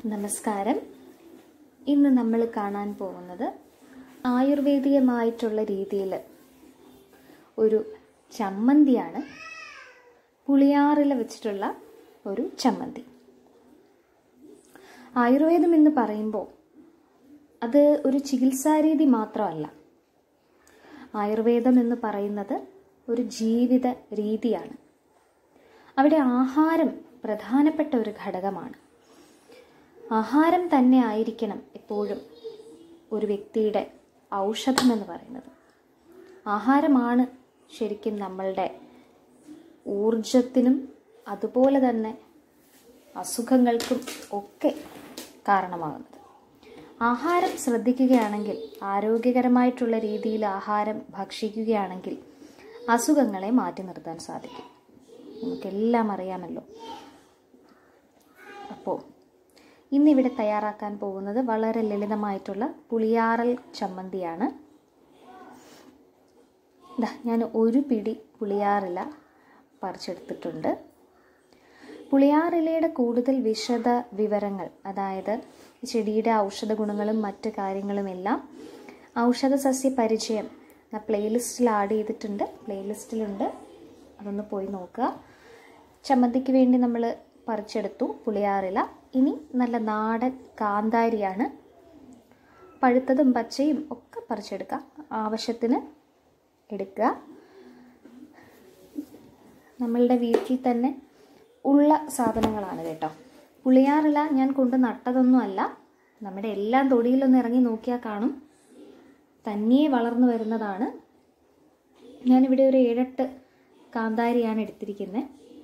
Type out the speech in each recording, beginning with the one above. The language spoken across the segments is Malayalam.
നമസ്കാരം ഇന്ന് നമ്മൾ കാണാൻ പോകുന്നത് ആയുർവേദികമായിട്ടുള്ള രീതിയിൽ ഒരു ചമ്മന്തിയാണ് പുളിയാറില വെച്ചിട്ടുള്ള ഒരു ചമ്മന്തി ആയുർവേദം എന്ന് പറയുമ്പോൾ അത് ഒരു ചികിത്സാരീതി മാത്രമല്ല ആയുർവേദം എന്ന് പറയുന്നത് ഒരു ജീവിത രീതിയാണ് അവിടെ ആഹാരം പ്രധാനപ്പെട്ട ഒരു ഘടകമാണ് ആഹാരം തന്നെ ആയിരിക്കണം എപ്പോഴും ഒരു വ്യക്തിയുടെ ഔഷധം എന്ന് പറയുന്നത് ആഹാരമാണ് ശരിക്കും നമ്മളുടെ ഊർജത്തിനും അതുപോലെ തന്നെ അസുഖങ്ങൾക്കും ഒക്കെ കാരണമാകുന്നത് ആഹാരം ശ്രദ്ധിക്കുകയാണെങ്കിൽ ആരോഗ്യകരമായിട്ടുള്ള രീതിയിൽ ആഹാരം ഭക്ഷിക്കുകയാണെങ്കിൽ അസുഖങ്ങളെ മാറ്റി നിർത്താൻ സാധിക്കും നമുക്കെല്ലാം അറിയാമല്ലോ അപ്പോൾ ഇന്നിവിടെ തയ്യാറാക്കാൻ പോകുന്നത് വളരെ ലളിതമായിട്ടുള്ള പുളിയാറൽ ചമ്മന്തിയാണ് ദാ ഞാൻ ഒരു പിടി പുളിയാറില പറിച്ചെടുത്തിട്ടുണ്ട് പുളിയാറിലയുടെ കൂടുതൽ വിശദ വിവരങ്ങൾ അതായത് ചെടിയുടെ ഔഷധ ഗുണങ്ങളും മറ്റ് കാര്യങ്ങളുമെല്ലാം ഔഷധ സസ്യ പരിചയം പ്ലേലിസ്റ്റിൽ ആഡ് ചെയ്തിട്ടുണ്ട് പ്ലേലിസ്റ്റിലുണ്ട് അതൊന്ന് പോയി നോക്കുക ചമ്മന്തിക്ക് വേണ്ടി നമ്മൾ പറിച്ചെടുത്തു പുളിയാറില ഇനി നല്ല നാടൻ കാന്താരിയാണ് പഴുത്തതും പച്ചയും ഒക്കെ പറിച്ചെടുക്കാം ആവശ്യത്തിന് എടുക്കുക നമ്മളുടെ വീട്ടിൽ തന്നെ ഉള്ള സാധനങ്ങളാണ് കേട്ടോ പുളിയാറില ഞാൻ കൊണ്ട് നട്ടതൊന്നുമല്ല നമ്മുടെ എല്ലാം തൊടിയിലൊന്ന് ഇറങ്ങി നോക്കിയാൽ കാണും തനിയെ വളർന്നു വരുന്നതാണ് ഞാനിവിടെ ഒരു ഏഴെട്ട് കാന്താരിയാണ് എടുത്തിരിക്കുന്നത്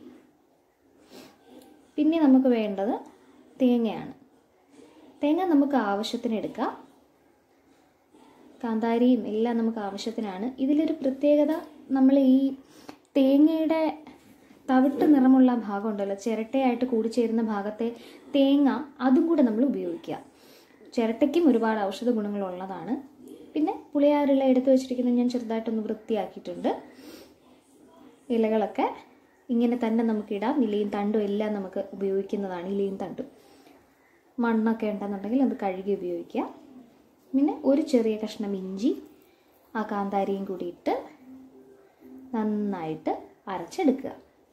പിന്നെ നമുക്ക് വേണ്ടത് തേങ്ങയാണ് തേങ്ങ നമുക്ക് ആവശ്യത്തിന് എടുക്കാം കാന്താരിയും എല്ലാം നമുക്ക് ആവശ്യത്തിനാണ് ഇതിലൊരു പ്രത്യേകത നമ്മൾ ഈ തേങ്ങയുടെ തവിട്ട് നിറമുള്ള ഭാഗം ഉണ്ടല്ലോ ചിരട്ടയായിട്ട് കൂടിച്ചേരുന്ന ഭാഗത്തെ തേങ്ങ അതും കൂടെ നമ്മൾ ഉപയോഗിക്കുക ചിരട്ടയ്ക്കും ഒരുപാട് ഔഷധ ഗുണങ്ങളുള്ളതാണ് പിന്നെ പുളിയാറില എടുത്തു വെച്ചിരിക്കുന്നത് ഞാൻ ചെറുതായിട്ടൊന്ന് വൃത്തിയാക്കിയിട്ടുണ്ട് ഇലകളൊക്കെ ഇങ്ങനെ തന്നെ നമുക്ക് ഇടാം ഇലയും തണ്ടും എല്ലാം നമുക്ക് ഉപയോഗിക്കുന്നതാണ് ഇലയും തണ്ടും മണ്ണൊക്കെ ഉണ്ടെന്നുണ്ടെങ്കിൽ അത് കഴുകി ഉപയോഗിക്കുക പിന്നെ ഒരു ചെറിയ കഷ്ണം ഇഞ്ചി ആ കാന്താരിയും കൂടി ഇട്ട് നന്നായിട്ട് അരച്ചെടുക്കുക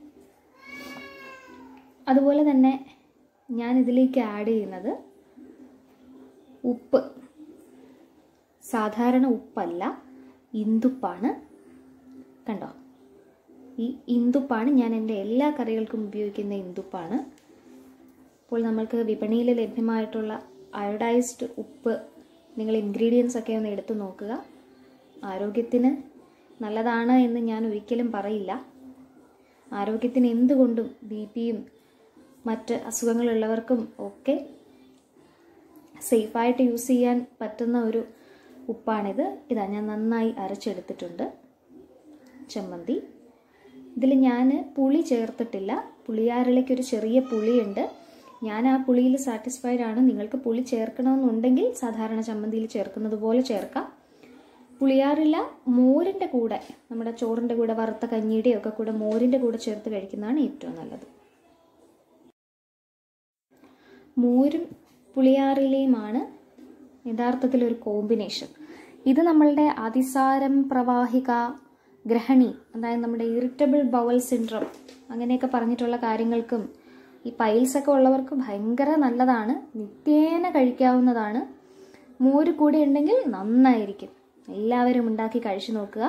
അതുപോലെ തന്നെ ഞാൻ ഇതിലേക്ക് ആഡ് ചെയ്യുന്നത് ഉപ്പ് സാധാരണ ഉപ്പല്ല ഇന്ദുപ്പാണ് കണ്ടോ ഈ ഇന്ദുപ്പാണ് ഞാൻ എൻ്റെ എല്ലാ കറികൾക്കും ഉപയോഗിക്കുന്ന ഇന്ദുപ്പാണ് അപ്പോൾ നമ്മൾക്ക് വിപണിയിൽ ലഭ്യമായിട്ടുള്ള അയോഡൈസ്ഡ് ഉപ്പ് നിങ്ങൾ ഇൻഗ്രീഡിയൻസ് ഒക്കെ ഒന്ന് എടുത്തു നോക്കുക ആരോഗ്യത്തിന് നല്ലതാണ് എന്ന് ഞാൻ ഒരിക്കലും പറയില്ല ആരോഗ്യത്തിന് എന്തുകൊണ്ടും ബി പിയും മറ്റ് അസുഖങ്ങളുള്ളവർക്കും ഒക്കെ സേഫായിട്ട് യൂസ് ചെയ്യാൻ പറ്റുന്ന ഒരു ഉപ്പാണിത് ഇതാ ഞാൻ നന്നായി അരച്ചെടുത്തിട്ടുണ്ട് ചമ്മന്തി ഇതിൽ ഞാൻ പുളി ചേർത്തിട്ടില്ല പുളിയാറിലേക്ക് ഒരു ചെറിയ പുളിയുണ്ട് ഞാൻ ആ പുളിയിൽ സാറ്റിസ്ഫൈഡ് ആണ് നിങ്ങൾക്ക് പുളി ചേർക്കണമെന്നുണ്ടെങ്കിൽ സാധാരണ ചമ്മന്തിയിൽ ചേർക്കുന്നത് പോലെ ചേർക്കാം പുളിയാറില്ല മോരിൻ്റെ കൂടെ നമ്മുടെ ചോറിൻ്റെ കൂടെ വറുത്ത കഞ്ഞിയുടെ ഒക്കെ കൂടെ മോരിൻ്റെ കൂടെ ചേർത്ത് കഴിക്കുന്നതാണ് ഏറ്റവും നല്ലത് മോരും പുളിയാറിലയുമാണ് യഥാർത്ഥത്തിൽ ഒരു കോമ്പിനേഷൻ ഇത് നമ്മളുടെ അതിസാരം പ്രവാഹിക ഗ്രഹണി അതായത് നമ്മുടെ ഇറിറ്റബിൾ ബവൽ സിൻഡ്രം അങ്ങനെയൊക്കെ പറഞ്ഞിട്ടുള്ള കാര്യങ്ങൾക്കും ഈ പൈൽസ് ഒക്കെ ഉള്ളവർക്ക് ഭയങ്കര നല്ലതാണ് നിത്യേന കഴിക്കാവുന്നതാണ് മോര് കൂടി ഉണ്ടെങ്കിൽ നന്നായിരിക്കും എല്ലാവരും ഉണ്ടാക്കി കഴിച്ചു നോക്കുക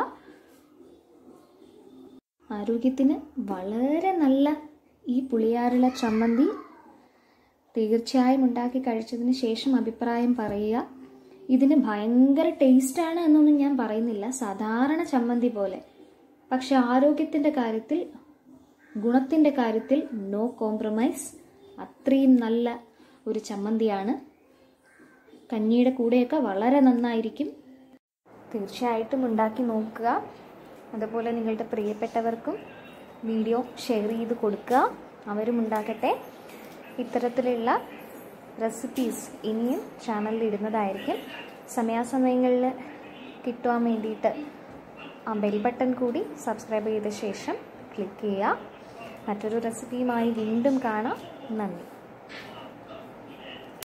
ആരോഗ്യത്തിന് വളരെ നല്ല ഈ പുളിയാറുള്ള ചമ്മന്തി തീർച്ചയായും ഉണ്ടാക്കി കഴിച്ചതിന് ശേഷം അഭിപ്രായം പറയുക ഇതിന് ഭയങ്കര ടേസ്റ്റാണ് എന്നൊന്നും ഞാൻ പറയുന്നില്ല സാധാരണ ചമ്മന്തി പോലെ പക്ഷെ ആരോഗ്യത്തിൻ്റെ കാര്യത്തിൽ ഗുണത്തിൻ്റെ കാര്യത്തിൽ നോ കോംപ്രമൈസ് അത്രയും നല്ല ഒരു ചമ്മന്തിയാണ് കഞ്ഞിയുടെ കൂടെയൊക്കെ വളരെ നന്നായിരിക്കും തീർച്ചയായിട്ടും ഉണ്ടാക്കി നോക്കുക അതുപോലെ നിങ്ങളുടെ പ്രിയപ്പെട്ടവർക്കും വീഡിയോ ഷെയർ ചെയ്ത് കൊടുക്കുക അവരും ഉണ്ടാക്കട്ടെ ഇത്തരത്തിലുള്ള റെസിപ്പീസ് ഇനിയും ചാനലിൽ ഇടുന്നതായിരിക്കും സമയാസമയങ്ങളിൽ കിട്ടുവാൻ വേണ്ടിയിട്ട് ആ ബെൽ ബട്ടൺ കൂടി സബ്സ്ക്രൈബ് ചെയ്ത ശേഷം ക്ലിക്ക് ചെയ്യുക മറ്റൊരു റെസിപ്പിയുമായി വീണ്ടും കാണാം നന്ദി